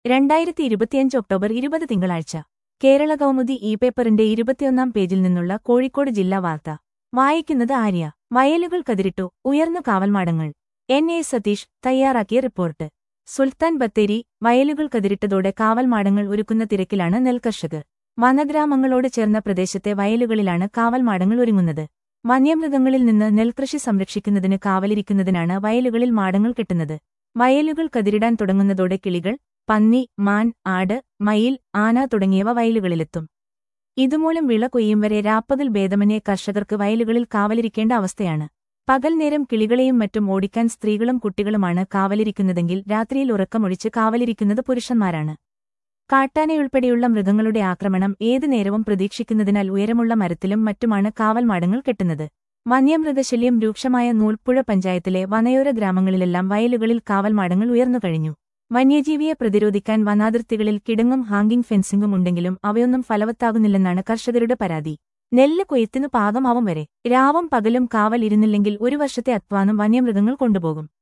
രണ്ടായിരത്തി ഇരുപത്തിയഞ്ച് ഒക്ടോബർ ഇരുപത് തിങ്കളാഴ്ച കേരള കൗമുദി ഇ പേപ്പറിന്റെ ഇരുപത്തിയൊന്നാം പേജിൽ നിന്നുള്ള കോഴിക്കോട് ജില്ലാ വാർത്ത വായിക്കുന്നത് ആര്യ വയലുകൾ കതിരിട്ടു ഉയർന്നു കാവൽമാടങ്ങൾ എൻ എ സതീഷ് തയ്യാറാക്കിയ റിപ്പോർട്ട് സുൽത്താൻ ബത്തേരി വയലുകൾ കതിരിട്ടതോടെ കാവൽമാടങ്ങൾ ഒരുക്കുന്ന തിരക്കിലാണ് നെൽകർഷകർ വനഗ്രാമങ്ങളോട് ചേർന്ന പ്രദേശത്തെ വയലുകളിലാണ് കാവൽമാടങ്ങൾ ഒരുങ്ങുന്നത് വന്യമൃഗങ്ങളിൽ നിന്ന് നെൽകൃഷി സംരക്ഷിക്കുന്നതിന് കാവലിരിക്കുന്നതിനാണ് വയലുകളിൽ മാടങ്ങൾ കെട്ടുന്നത് വയലുകൾ കതിരിടാൻ തുടങ്ങുന്നതോടെ കിളികൾ പന്നി മാൻ ആട് മയിൽ ആന തുടങ്ങിയവ വയലുകളിലെത്തും ഇതുമൂലം വിള കൊയ്യും വരെ രാപ്പകൽ ഭേദമന്യേ കർഷകർക്ക് വയലുകളിൽ കാവലിരിക്കേണ്ട അവസ്ഥയാണ് പകൽ നേരം കിളികളെയും മറ്റും ഓടിക്കാൻ സ്ത്രീകളും കുട്ടികളുമാണ് കാവലിരിക്കുന്നതെങ്കിൽ രാത്രിയിൽ ഉറക്കമൊഴിച്ച് കാവലിരിക്കുന്നത് പുരുഷന്മാരാണ് കാട്ടാനയുൾപ്പെടെയുള്ള മൃഗങ്ങളുടെ ആക്രമണം ഏതു നേരവും പ്രതീക്ഷിക്കുന്നതിനാൽ ഉയരമുള്ള മരത്തിലും മറ്റുമാണ് കാവൽമാടങ്ങൾ കെട്ടുന്നത് വന്യമൃഗശല്യം രൂക്ഷമായ നൂൽപ്പുഴ പഞ്ചായത്തിലെ വനയോര ഗ്രാമങ്ങളിലെല്ലാം വയലുകളിൽ കാവൽമാടങ്ങൾ ഉയർന്നുകഴിഞ്ഞു വന്യജീവിയെ പ്രതിരോധിക്കാൻ വനാതിർത്തികളിൽ കിടങ്ങും ഹാങ്കിംഗ് ഫെൻസിംഗും ഉണ്ടെങ്കിലും അവയൊന്നും ഫലവത്താകുന്നില്ലെന്നാണ് കർഷകരുടെ പരാതി നെല്ല് കൊയ്ത്തിനു പാകമാവും വരെ രാവും പകലും കാവൽ ഇരുന്നില്ലെങ്കിൽ ഒരു വർഷത്തെ അധ്വാനം വന്യമൃഗങ്ങൾ കൊണ്ടുപോകും